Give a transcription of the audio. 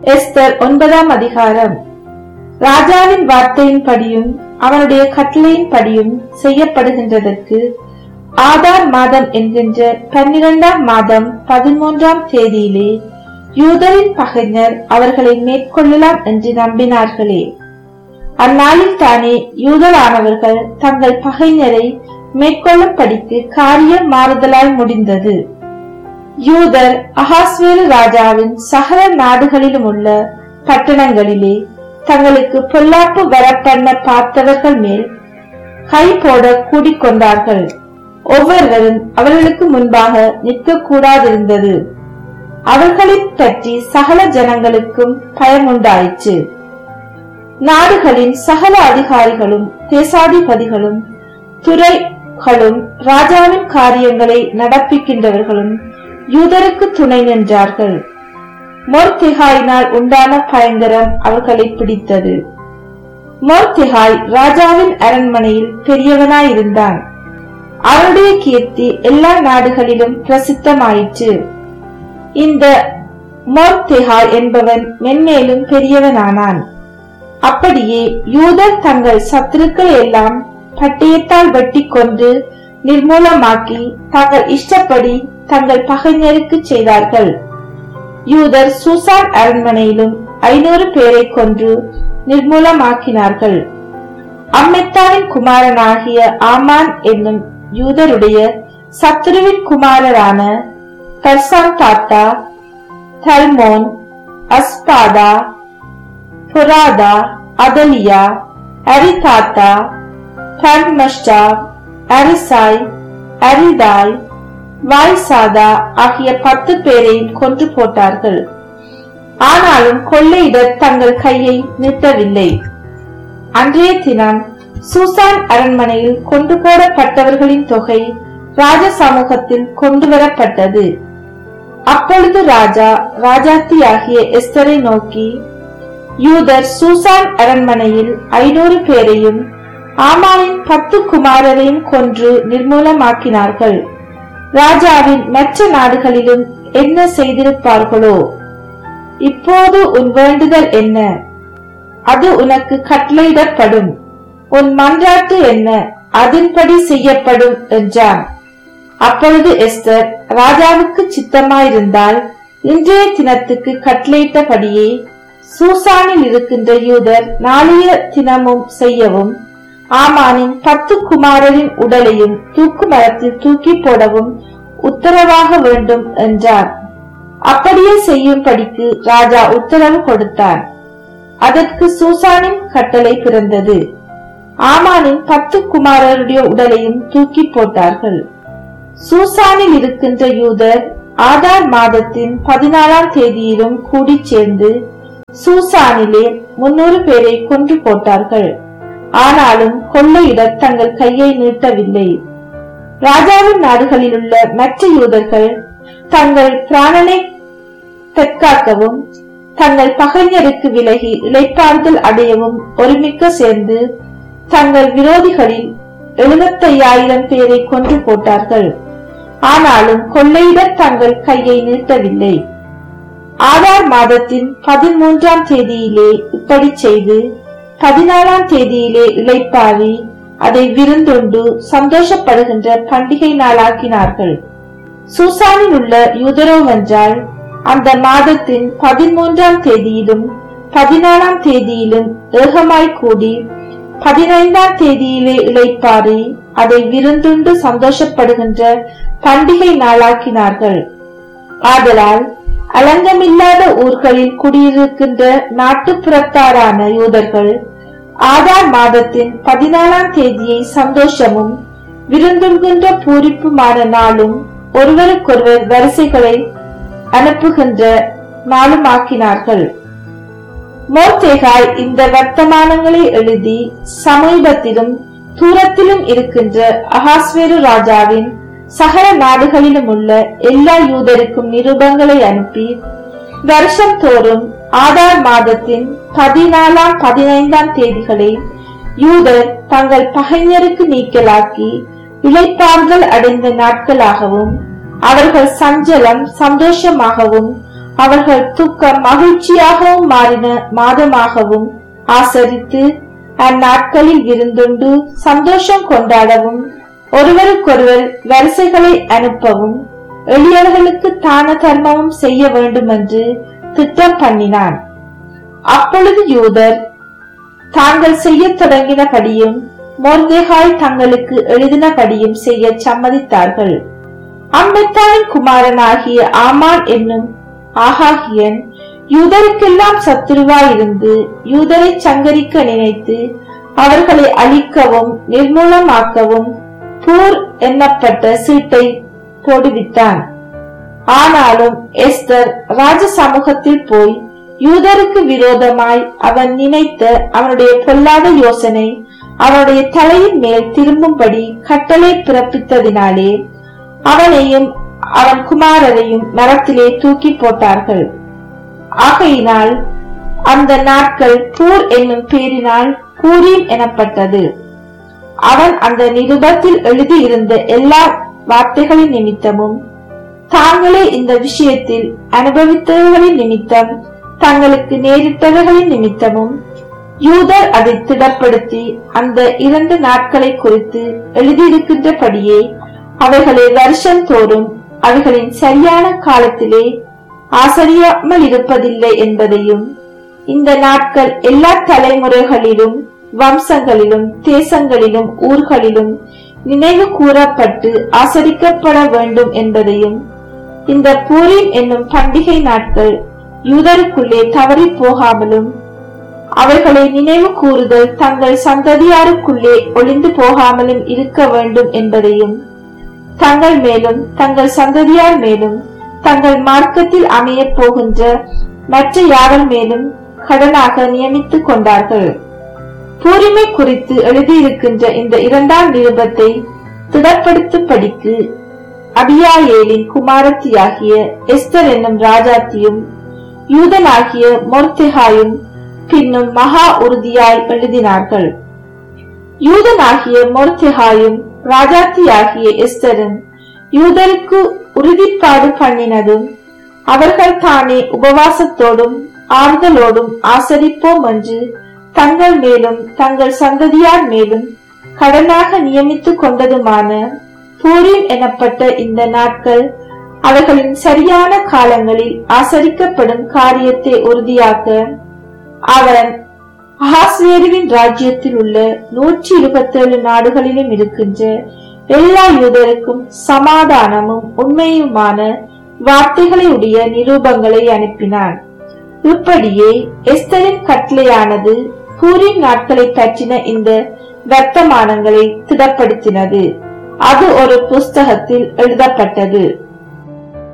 Esther ஒன்பதாம் அதிகாரம் ராஜாவின் வார்த்தையின்படியும் அவனுடைய கட்டளையின்படியும் செய்யப்படுகின்றதற்கு ஆதார் மாதம் என்கின்ற பன்னிரண்டாம் மாதம் பதிமூன்றாம் தேதியிலே யூதரின் பகைஞர் அவர்களை மேற்கொள்ளலாம் என்று நம்பினார்களே அந்நாளில் தானே யூதரானவர்கள் தங்கள் பகைஞரை மேற்கொள்ளும்படிக்கு காரியம் மாறுதலால் முடிந்தது யூதர் அகாஸ்வேரு ராஜாவின் சகல நாடுகளிலும் உள்ள பட்டணங்களிலே தங்களுக்கு பொல்லாப்பு வரப்பண்ண பார்த்தவர்கள் மேல் கை போட கூடிக்கொண்டார்கள் ஒவ்வொருவரும் அவர்களுக்கு முன்பாக நிற்க கூடாதிருந்தது அவர்களைப் பற்றி சகல ஜனங்களுக்கும் பயமுண்டாயிற்று நாடுகளின் சகல அதிகாரிகளும் தேசாதிபதிகளும் துறைகளும் ராஜாவின் காரியங்களை நடப்பிக்கின்றவர்களும் யூதருக்கு துணை நின்றார்கள் மோர்த்திகாயினால் உண்டான பயங்கரம் அவர்களை பிடித்தது மோர்த்திகாய் ராஜாவின் அரண்மனையில் பெரியவனாயிருந்தான் அவருடைய கீர்த்தி எல்லா நாடுகளிலும் பிரசித்தமாயிற்று இந்த மோர்த்திகாய் என்பவன் மென்மேலும் பெரியவனானான் அப்படியே யூதர் தங்கள் சத்துருக்கள் எல்லாம் பட்டயத்தால் வெட்டி கொண்டு நிர்மூலமாக்கி தங்கள் இஷ்டப்படி தங்கள் பகைஞருக்கு செய்தார்கள் யூதர் சூசான் அரண்மனையிலும் ஐநூறு பேரை கொன்று நிர்மூலமாக்கினார்கள் அம்மெத்தாவின் குமாரனாகிய ஆமான் என்னும் யூதருடைய சத்துருவின் குமாரரான கர்சான் தாத்தா தல்மோன் அஸ்பாதா புராதா அதலியா அரிதாத்தா தன்மஷ்டா அரிசாய் அரிதாய் வாய்சாதா ஆகிய பத்து பேரை கொன்று போட்டார்கள் ஆனாலும் கொள்ளையிட தங்கள் கையை நிறுத்தவில்லை அன்றைய தினம் சூசான் அரண்மனையில் கொண்டு போடப்பட்டவர்களின் தொகை ராஜ சமூகத்தில் கொண்டு வரப்பட்டது அப்பொழுது ராஜா ராஜாத்தியாகிய எஸ்தரை நோக்கி யூதர் சூசான் அரண்மனையில் ஐநூறு பேரையும் ஆமானின் பத்து குமாரரையும் கொன்று நிர்மூலமாக்கினார்கள் ராஜாவின் மற்ற நாடுகளிலும் என்ன செய்திருப்பார்களோ இப்போது உன் வேண்டுதல் என்ன அது உனக்கு கட்டளையிடப்படும் உன் மன்றாட்டு என்ன அதன்படி செய்யப்படும் என்றான் அப்பொழுது எஸ்தர் ராஜாவுக்கு சித்தமாயிருந்தால் இன்றைய தினத்துக்கு கட்டளையிட்டபடியே சூசானில் இருக்கின்ற யூதர் நாளைய தினமும் செய்யவும் ஆமானின் பத்து குமாரரின் உடலையும் தூக்கு மரத்தில் தூக்கி போடவும் உத்தரவாக வேண்டும் என்றார் அப்படியே செய்யும்படிக்கு ராஜா உத்தரவு கொடுத்தார் அதற்கு சூசானின் கட்டளை பிறந்தது ஆமானின் பத்து குமாரருடைய உடலையும் தூக்கி போட்டார்கள் சூசானில் இருக்கின்ற யூதர் ஆதார் மாதத்தின் பதினாலாம் தேதியிலும் கூடிச் சேர்ந்து சூசானிலே முன்னூறு பேரை கொன்று போட்டார்கள் ஆனாலும் கொள்ளையிட தங்கள் கையை நீட்டவில்லை ராஜாவின் நாடுகளில் உள்ள மற்ற யூதர்கள் தங்கள் பிராணனை தற்காக்கவும் தங்கள் பகைஞருக்கு விலகி இளைப்பாறுதல் அடையவும் ஒருமிக்க சேர்ந்து தங்கள் விரோதிகளில் எழுபத்தையாயிரம் பேரை கொன்று போட்டார்கள் ஆனாலும் கொள்ளையிட தங்கள் கையை நீட்டவில்லை ஆறார் மாதத்தின் பதிமூன்றாம் தேதியிலே இப்படி செய்து பதினாலாம் தேதியிலே இளைப்பாரி அதை விருந்துண்டு சந்தோஷப்படுகின்ற பண்டிகை நாளாக்கினார்கள் சூசானில் உள்ள யூதரோவென்றால் அந்த மாதத்தின் பதிமூன்றாம் தேதியிலும் பதினாலாம் தேதியிலும் ஏகமாய் கூடி பதினைந்தாம் தேதியிலே இளைப்பாரி அதை விருந்துண்டு சந்தோஷப்படுகின்ற பண்டிகை நாளாக்கினார்கள் ஆதலால் அலங்கமில்லாத ஊர்களில் குடியிருக்கின்ற நாட்டுப்புறத்தாரான யூதர்கள் ஆதார் மாதத்தின் பதினாலாம் தேதியை சந்தோஷமும் விருந்துகின்ற பூரிப்புமான நாளும் ஒருவருக்கொருவர் வரிசைகளை அனுப்புகின்ற நாளுமாக்கினார்கள் மோர்த்தேகாய் இந்த வர்த்தமானங்களை எழுதி சமீபத்திலும் தூரத்திலும் இருக்கின்ற அகாஸ்வேரு ராஜாவின் சகல நாடுகளிலும் உள்ள எல்லா யூதருக்கும் நிருபங்களை அனுப்பி வருஷம் தோறும் ஆதார் மாதத்தின் பதினாலாம் பதினைந்தாம் தேதிகளை யூதர் தங்கள் பகைஞருக்கு நீக்கலாக்கி இளைப்பாறுதல் அடைந்த நாட்களாகவும் அவர்கள் சஞ்சலம் சந்தோஷமாகவும் அவர்கள் துக்கம் மகிழ்ச்சியாகவும் மாறின மாதமாகவும் ஆசரித்து அந்நாட்களில் விருந்துண்டு சந்தோஷம் கொண்டாடவும் ஒருவருக்கொருவர் வரிசைகளை அனுப்பவும் எளியவர்களுக்கு தான தர்மமும் செய்ய வேண்டும் என்று திட்டம் பண்ணினான் அப்பொழுது யூதர் தாங்கள் செய்யத் தொடங்கினபடியும் மோர்தேகாய் தங்களுக்கு எழுதினபடியும் செய்ய சம்மதித்தார்கள் அம்பெத்தாவின் குமாரனாகிய ஆமான் என்னும் ஆகாகியன் யூதருக்கெல்லாம் சத்துருவாயிருந்து யூதரை சங்கரிக்க நினைத்து அவர்களை அழிக்கவும் நிர்மூலமாக்கவும் பூர் எண்ணப்பட்ட சீட்டை போடுவித்தான் ஆனாலும் எஸ்தர் ராஜ சமூகத்தில் போய் யூதருக்கு விரோதமாய் அவன் நினைத்த அவனுடைய பொல்லாத யோசனை அவனுடைய தலையின் மேல் திரும்பும்படி கட்டளை பிறப்பித்ததினாலே அவனையும் அவன் குமாரரையும் மரத்திலே தூக்கி போட்டார்கள் ஆகையினால் அந்த நாட்கள் பூர் என்னும் பேரினால் பூரீம் எனப்பட்டது அவன் அந்த நிருபத்தில் எழுதியிருந்த எல்லா வார்த்தைகளின் நிமித்தமும் தாங்களே இந்த விஷயத்தில் அனுபவித்தவர்களின் நிமித்தம் தங்களுக்கு நேரிட்டவர்களின் நிமித்தமும் யூதர் அதை திடப்படுத்தி அந்த இரண்டு நாட்களை குறித்து எழுதியிருக்கின்றபடியே அவைகளை வருஷம் தோறும் அவைகளின் சரியான காலத்திலே ஆசரியாமல் இருப்பதில்லை என்பதையும் இந்த நாட்கள் எல்லா தலைமுறைகளிலும் வம்சங்களிலும் தேசங்களிலும் ஊர்களிலும் நினைவு கூறப்பட்டு ஆசரிக்கப்பட வேண்டும் என்பதையும் இந்த பூரீம் என்னும் பண்டிகை நாட்கள் யூதருக்குள்ளே தவறி போகாமலும் அவைகளை நினைவு கூறுதல் தங்கள் சந்ததியாருக்குள்ளே ஒளிந்து போகாமலும் இருக்க வேண்டும் என்பதையும் தங்கள் மேலும் தங்கள் சந்ததியார் மேலும் தங்கள் மார்க்கத்தில் அமையப் போகின்ற மற்ற யாவர் மேலும் கடனாக நியமித்துக் கொண்டார்கள் பூரிமை குறித்து எழுதியிருக்கின்ற இந்த இரண்டாம் நிருபத்தை திடப்படுத்தும்படிக்கு அபியாயேலின் குமாரத்தியாகிய எஸ்தர் என்னும் ராஜாத்தியும் யூதனாகிய மொர்தெகாயும் பின்னும் மகா உறுதியாய் எழுதினார்கள் யூதனாகிய மொர்தெகாயும் ராஜாத்தியாகிய எஸ்தரும் யூதருக்கு உறுதிப்பாடு பண்ணினதும் அவர்கள் தானே உபவாசத்தோடும் ஆறுதலோடும் ஆசரிப்போம் என்று தங்கள் மேலும் தங்கள் சந்ததியார் மேலும் கடனாக நியமித்துக் கொண்டதுமான பூரீம் எனப்பட்ட இந்த நாட்கள் அவர்களின் சரியான காலங்களில் ஆசரிக்கப்படும் காரியத்தை உறுதியாக்க அவன் அகாஸ்வேருவின் ராஜ்யத்தில் உள்ள நூற்றி இருபத்தேழு நாடுகளிலும் இருக்கின்ற எல்லா யூதருக்கும் சமாதானமும் உண்மையுமான வார்த்தைகளை உடைய நிரூபங்களை அனுப்பினான் இப்படியே எஸ்தரின் கட்டளையானது பூரின் நாட்களை பற்றின இந்த வர்த்தமானங்களை திடப்படுத்தினது அது ஒரு புஸ்தகத்தில் எழுதப்பட்டது